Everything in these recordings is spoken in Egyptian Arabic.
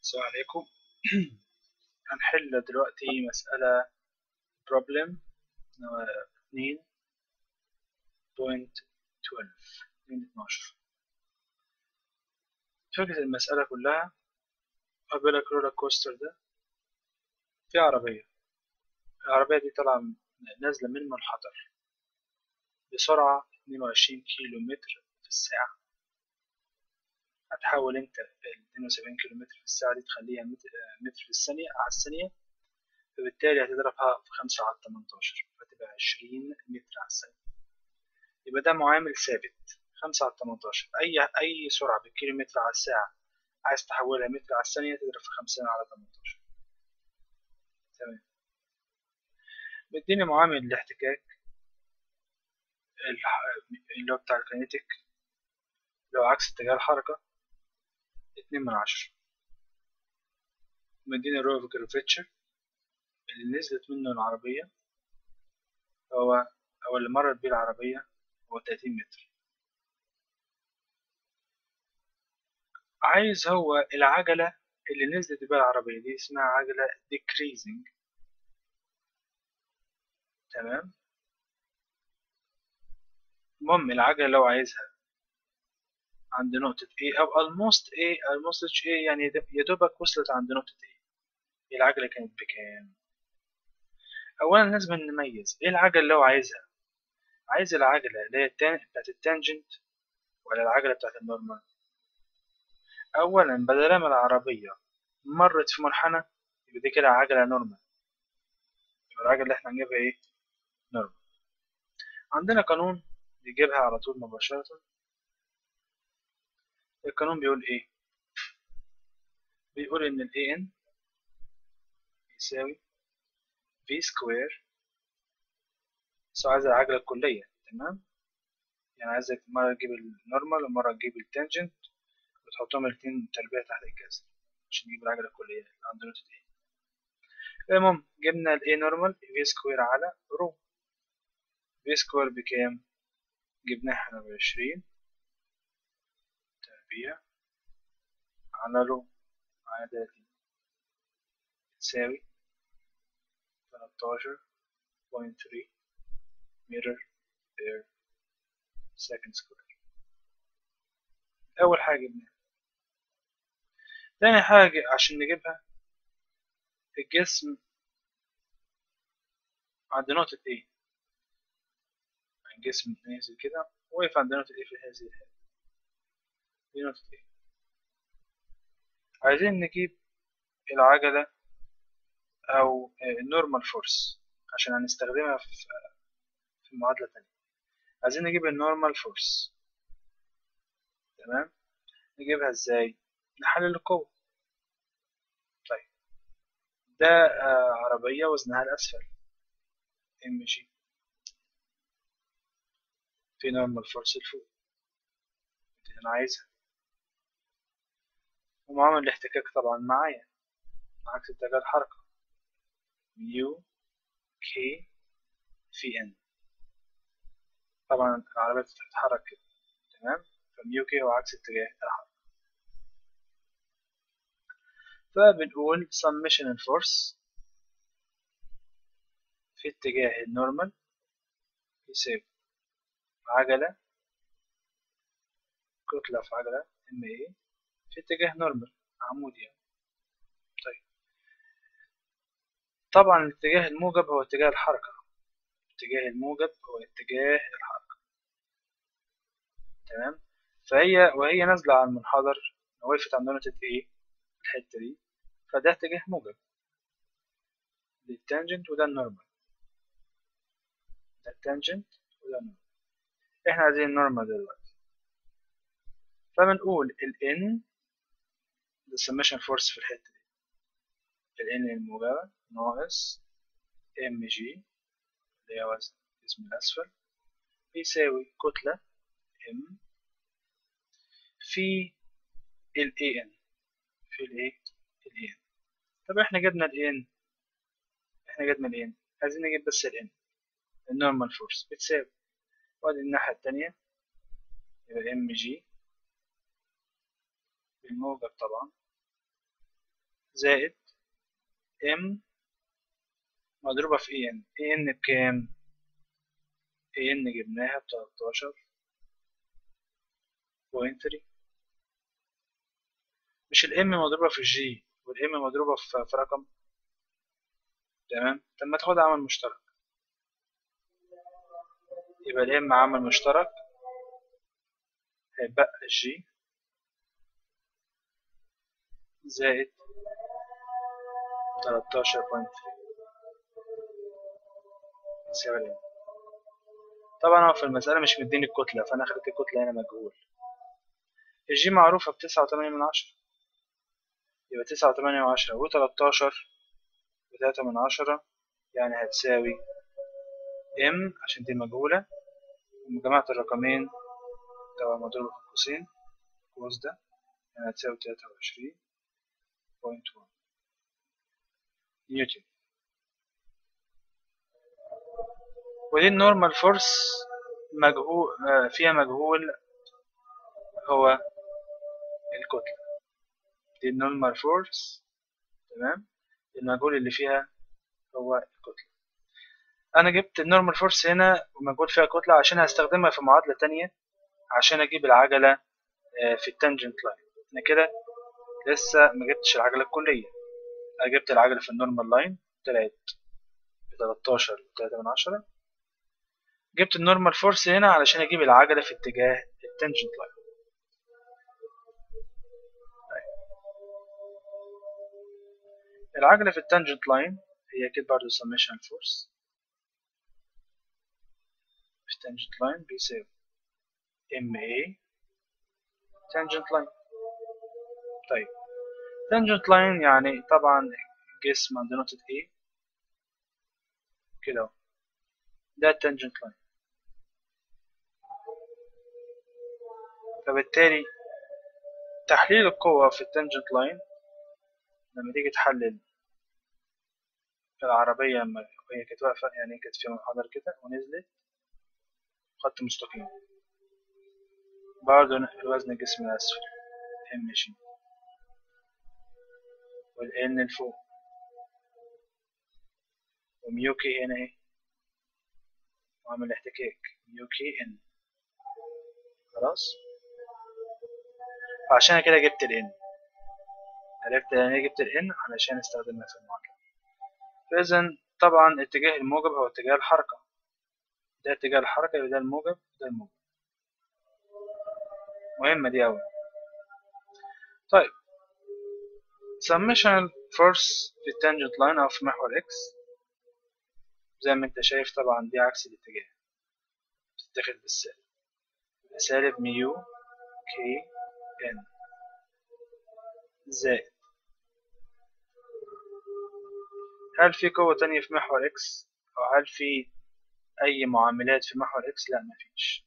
السلام عليكم هنحل دلوقتي مسألة problem اتنين point twelve اتنين اتناشر فكرة المسألة كلها قابلك رولر كوستر ده في عربية العربية دي طالعة نازلة من منحدر بسرعة اتنين وعشرين كيلو متر في الساعة هتحول انت ال 72 كيلو متر في الساعة دي تخليها متر في الثانية على الثانية فبالتالي هتضربها في خمسة على 18 فتبقى 20 متر على الثانية يبقى ده معامل ثابت خمسة على 18 أي أي سرعة بالكيلو متر على الساعة عايز تحولها متر على الثانية تضرب في خمسين على 18 تمام مديني معامل الاحتكاك اللي هو بتاع الكينيتيك اللي هو عكس اتجاه الحركة اتنين من عشرة مديني رو اوف كيرفتشر اللي نزلت منه العربية هو أو اللي مرت بيه العربية هو تلاتين متر عايز هو العجلة اللي نزلت بيها العربية دي اسمها عجلة decreasing تمام المهم العجلة لو عايزها عند نقطة A أو almost A almost A يعني يا دوبك وصلت عند نقطة A العجلة كانت بكام؟ أولا لازم نميز إيه العجلة اللي هو عايزها؟ عايز العجلة اللي هي بتاعت التانجنت ولا العجلة بتاعت النورمال؟ أولا بدل ما العربية مرت في منحنى يبقى دي كده عجلة نورمال يبقى العجلة اللي احنا هنجيبها ايه؟ نورمال عندنا قانون نجيبها على طول مباشرة القانون بيقول ايه بيقول ان ال an يساوي v سكوير بس عايز العجلة الكلية تمام يعني عايزك مرة تجيب النورمال ومرة تجيب التانجنت وتحطهم الاتنين تربيع تحت الجذر عشان نجيب العجلة الكلية اللي عند نقطة A المهم جبنا ال A نورمال v سكوير على رو v سكوير بكام؟ جبناها احنا بعشرين تربيع على رو على تلاتين تساوي تلاتاشر بوينت ثري متر بير سكند سكوير أول حاجة جبناها تاني حاجة عشان نجيبها الجسم عند نقطة A الجسم نازل كده وقف عند نقطة A في هذه الحالة دي نقطة A عايزين نجيب العجلة أو النورمال فورس عشان هنستخدمها في في معادلة تانية عايزين نجيب النورمال فورس تمام نجيبها ازاي نحلل القوة طيب ده آه عربية وزنها الأسفل ام جي في نورمال فورس لفوق دي أنا عايزها ومعامل الاحتكاك طبعا معايا عكس اتجاه الحركة ميو كي في ان طبعا العربية بتتحرك كده تمام فميو كي هو عكس اتجاه الحركة فبنقول summation الفورس في اتجاه النورمال يساوي عجلة كتلة في عجلة ام اي في اتجاه نورمال عمودي يعني طيب طبعا الاتجاه الموجب هو اتجاه الحركة اتجاه الموجب هو اتجاه الحركة تمام فهي وهي نازلة على المنحدر وقفت عند نقطة ايه الحتة دي فده اتجاه موجب للتانجنت وده النورمال ده التانجنت وده النورمال احنا عايزين النورمال دلوقتي فبنقول ال n the summation force في الحتة دي ال n الموجبة ناقص mg اللي هي وزن الجسم الأسفل بيساوي كتلة m في ال an في ال a ال an طب احنا جبنا ال n احنا جبنا ال n عايزين نجيب بس ال n النورمال فورس بتساوي وادي الناحية التانية يبقى ام جي بالموجب طبعا زائد ام مضروبة في اي ان اي ان بكام اي ان جبناها بتلاتاشر بوينت تري مش الام مضروبة في الجي والام مضروبة في في رقم تمام طب ما تاخد عامل مشترك يبقى الام عامل مشترك هيبقى الجي زائد تلاتاشر بوينت يساوي الام طبعا هو في المسألة مش مديني الكتلة فأنا خليت الكتلة هنا مجهول الجي معروفة بتسعة وتمانية من عشرة يبقى تسعة وتمانية من عشرة وتلاتاشر وتلاتة من عشرة يعني هتساوي ام عشان دي مجهولة وجمعت الرقمين طبعا مضروبة في القوسين القوس ده يعني هتساوي تلاتة وعشرين بوينت وان نيوتن ودي النورمال فورس مجهول فيها مجهول هو الكتلة دي النورمال فورس تمام المجهول اللي فيها هو الكتلة أنا جبت النورمال فورس هنا ومجهول فيها كتلة عشان هستخدمها في معادلة تانية عشان أجيب العجلة في التانجنت لاين أنا كده لسه ما جبتش العجلة الكلية أنا جبت العجلة في النورمال لاين طلعت بتلاتاشر وتلاتة من عشرة جبت النورمال فورس هنا علشان أجيب العجلة في اتجاه التانجنت لاين العجلة في التانجنت لاين هي كده برضه سميشن فورس في التانجنت لاين بيساوي ام اي تانجنت لاين طيب تانجنت لاين يعني طبعا جسم عند نقطة A كده ده التانجنت لاين فبالتالي تحليل القوة في التانجنت لاين لما تيجي تحلل العربية لما هي كانت واقفة يعني كانت في منحدر كده ونزلت خط مستقيم برضه الوزن الجسم الأسفل ام جي والان لفوق وميوكي هنا ايه وعمل احتكاك ميوكي ان خلاص فعشان كده جبت الان عرفت يعني جبت الان علشان استخدمها في المعادلة فإذا طبعا اتجاه الموجب هو اتجاه الحركة ده اتجاه الحركة يبقى ده الموجب ده الموجب مهمة دي أوي طيب summation force في التانجنت لاين أو في محور إكس زي ما أنت شايف طبعا دي عكس الاتجاه بتتاخد بالسالب سالب ميو كي إن زائد هل في قوة تانية في محور إكس أو هل في أي معاملات في محور إكس لا مفيش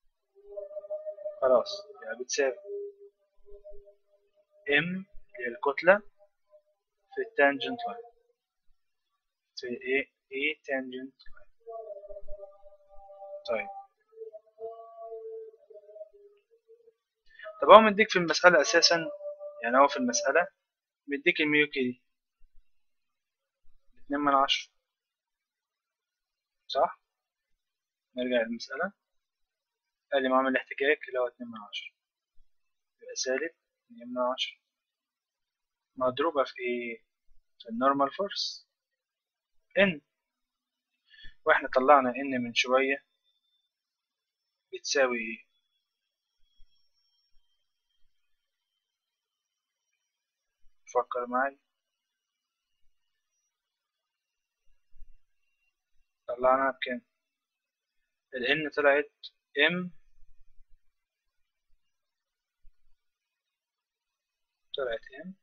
خلاص يعني بتساوي ام اللي هي الكتلة في التانجنت لاين في ايه ايه تانجنت لاين طيب طب هو مديك في المسألة أساسا يعني هو في المسألة مديك الميوكي دي اتنين من عشرة صح؟ نرجع للمسألة قال لي معامل الاحتكاك اللي هو اتنين من عشرة يبقى سالب اتنين من عشرة مضروبة في ايه؟ في النورمال فورس ان واحنا طلعنا ان من شوية بتساوي ايه؟ فكر معايا طلعنا بكام ال n طلعت m طلعت m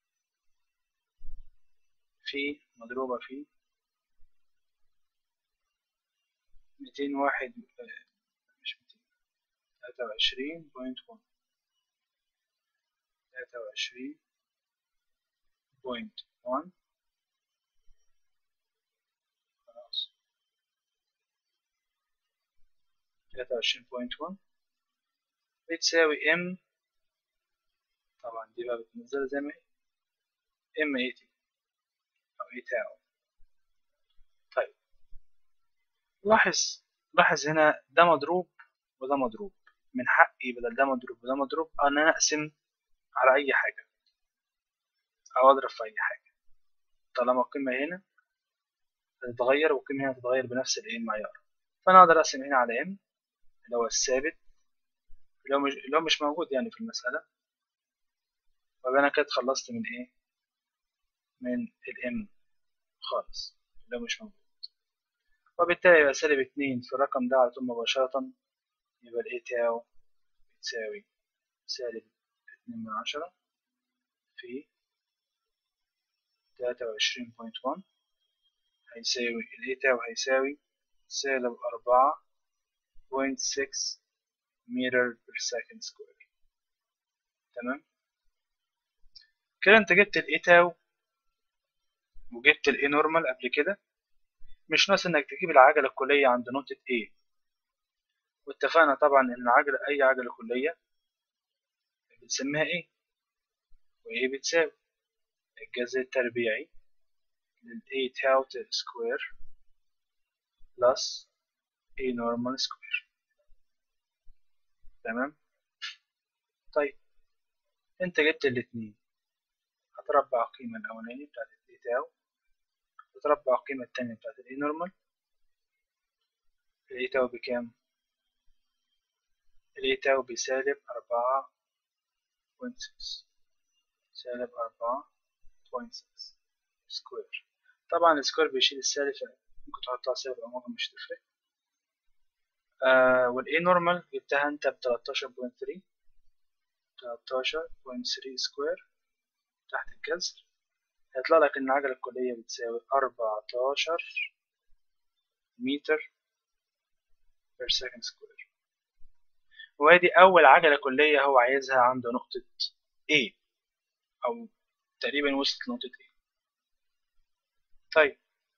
في مضروبة في ميتين واحد مش ميتين تلاتة وعشرين بوينت ون تلاتة وعشرين بوينت ون خلاص تلاتة وعشرين بوينت ون بتساوي ام طبعا دي بقى بتنزل زي ما هي ام اي تي او اي تاو طيب لاحظ لاحظ هنا ده مضروب وده مضروب من حقي بدل ده مضروب وده مضروب ان انا اقسم على اي حاجة او اضرب في اي حاجة طالما القيمة هنا هتتغير والقيمة هنا هتتغير بنفس الايه المعيار فانا اقدر اقسم هنا على ام اللي هو الثابت اللي هو مش, اللي هو مش موجود يعني في المسألة ويبقى انا كده خلصت من ايه من الام خالص اللي هو مش موجود وبالتالي يبقى سالب اتنين في الرقم ده على طول مباشرة يبقى الاي تاو بتساوي سالب اتنين من عشرة في تلاتة وعشرين بوينت وان هيساوي الاي تاو هيساوي سالب أربعة بوينت سكس متر بير سكند سكوير تمام كده انت جبت الاي تاو وجبت الاي نورمال قبل كده مش ناقص انك تجيب العجلة الكلية عند نقطة A واتفقنا طبعا ان عجلة اي عجلة كلية بنسميها ايه وايه بتساوي الجذر التربيعي لل A tau سكوير بلس A normal سكوير تمام طيب انت جبت الاتنين هتربع القيمة الأولانية بتاعت ال A tau وتربع القيمة التانية بتاعت ال A normal ال A tau بكام؟ ال A tau بسالب أربعة بوينت سكس سالب أربعة بوينت سكس سكوير طبعا السكوير بيشيل السالب ممكن تحطها سالب أو ممكن مش تفرق آه والاي نورمال جبتها انت ب 13.3 13.3 سكوير تحت الجذر هيطلع لك ان العجلة الكلية بتساوي 14 متر بير سكند سكوير وادي اول عجلة كلية هو عايزها عند نقطة A او تقريبا وصلت لنقطة A طيب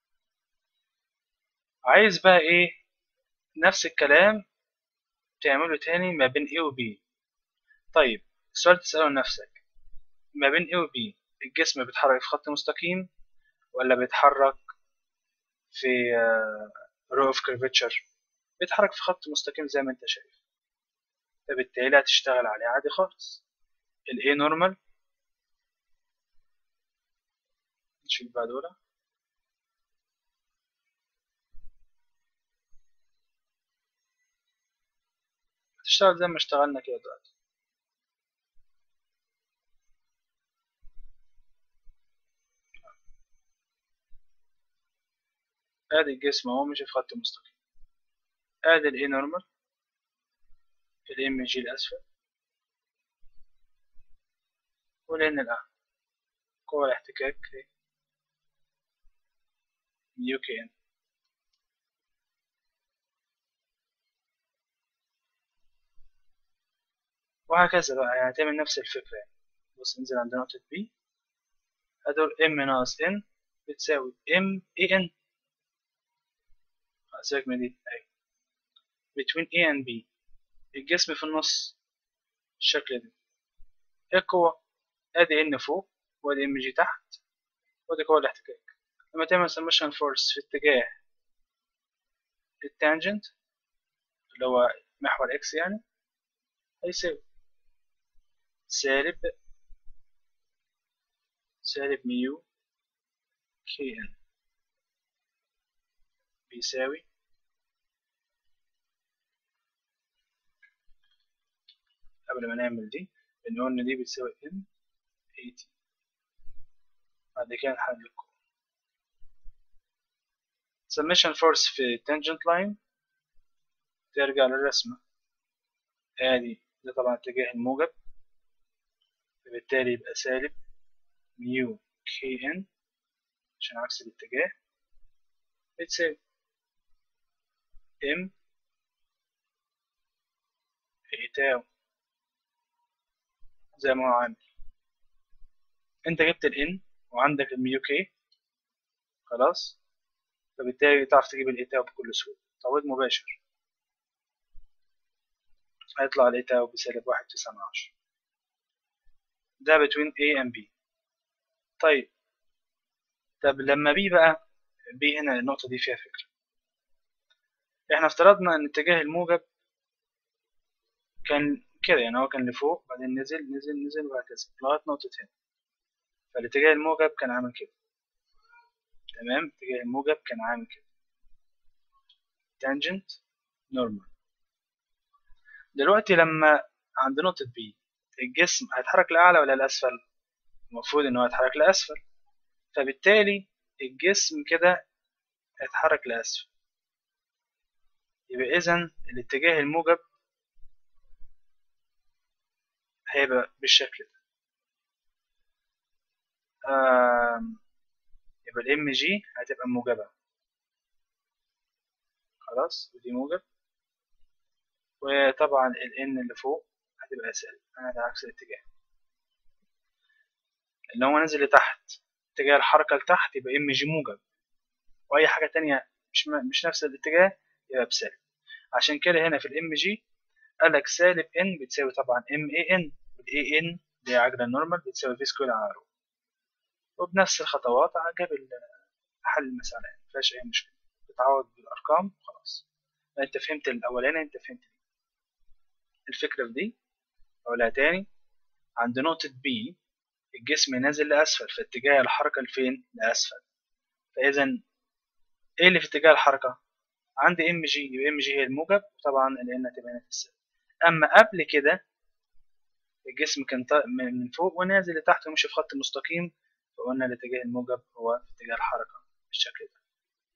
عايز بقى ايه نفس الكلام تعمله تاني ما بين A و B طيب السؤال تسأله لنفسك ما بين A و B الجسم بيتحرك في خط مستقيم ولا بيتحرك في رو اوف كيرفتشر بيتحرك في خط مستقيم زي ما انت شايف فبالتالي هتشتغل عليه عادي خالص ال A نورمال نشوف بقى دول هتشتغل زي ما اشتغلنا كده دلوقتي ادي الجسم اهو ماشي في خط مستقيم ادي الاي نورمال الام جي الاسفل والان الاعلى قوة الاحتكاك يو كي ان وهكذا بقى يعني تعمل نفس الفكرة يعني بص انزل عند نقطة B هدول M ناقص N بتساوي M A N سيبك من دي أيوة between A and B الجسم في النص الشكل ده ايه القوة ادي N فوق وادي M G تحت وادي قوة الاحتكاك لما تعمل summation force في اتجاه التانجنت اللي هو محور X يعني هيساوي سالب سالب ميو كي ان بيساوي قبل ما نعمل دي بنقول ان دي بتساوي ام اي تي بعد كده نحل القوة summation force في tangent line ترجع للرسمة ادي ده طبعا اتجاه الموجب فبالتالي يبقى سالب ميو كي ان عشان عكس الاتجاه بتساوي ام اي تاو زي ما هو عامل انت جبت الان وعندك الميو كي خلاص فبالتالي تعرف تجيب الاي تاو بكل سهولة تعويض مباشر هيطلع الاي تاو بسالب واحد تسعة من عشرة ده between A and B طيب طب لما بي بقى بي هنا النقطة دي فيها فكرة احنا افترضنا ان اتجاه الموجب كان كده يعني هو كان لفوق بعدين نزل نزل نزل وهكذا لغاية نقطة هنا فالاتجاه الموجب كان عامل كده تمام اتجاه الموجب كان عامل كده تانجنت نورمال دلوقتي لما عند نقطة بي الجسم هيتحرك لأعلى ولا لأسفل؟ المفروض إن هو يتحرك لأسفل فبالتالي الجسم كده هيتحرك لأسفل يبقى إذا الاتجاه الموجب هيبقى بالشكل ده يبقى الام جي هتبقى موجبة خلاص ودي موجب وطبعا ال n اللي فوق هتبقى سالب هذا عكس الاتجاه اللي هو نازل لتحت اتجاه الحركة لتحت يبقى ام جي موجب وأي حاجة تانية مش مش نفس الاتجاه يبقى بسالب عشان كده هنا في الام جي قالك سالب n بتساوي طبعا ام اي ان والاي ان اللي هي عجلة نورمال بتساوي في سكوير على رو وبنفس الخطوات جاب حل المسألة يعني مفيهاش أي مشكلة بتعوض بالأرقام وخلاص أنت فهمت الأولاني أنت فهمت دي الفكرة في دي أقولها تاني عند نقطة B الجسم نازل لأسفل في اتجاه الحركة لفين؟ لأسفل فإذا إيه اللي في اتجاه الحركة؟ عندي ام جي يبقى ام جي هي الموجب وطبعا ال n هتبقى هنا في السالب أما قبل كده الجسم كان من فوق ونازل لتحت ومشي في خط مستقيم فقلنا الاتجاه الموجب هو في اتجاه الحركة بالشكل ده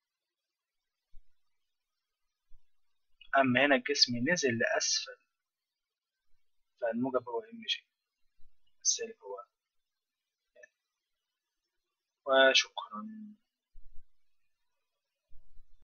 أما هنا الجسم نزل لأسفل فالموجب هو ام جي السالب هو وشكرا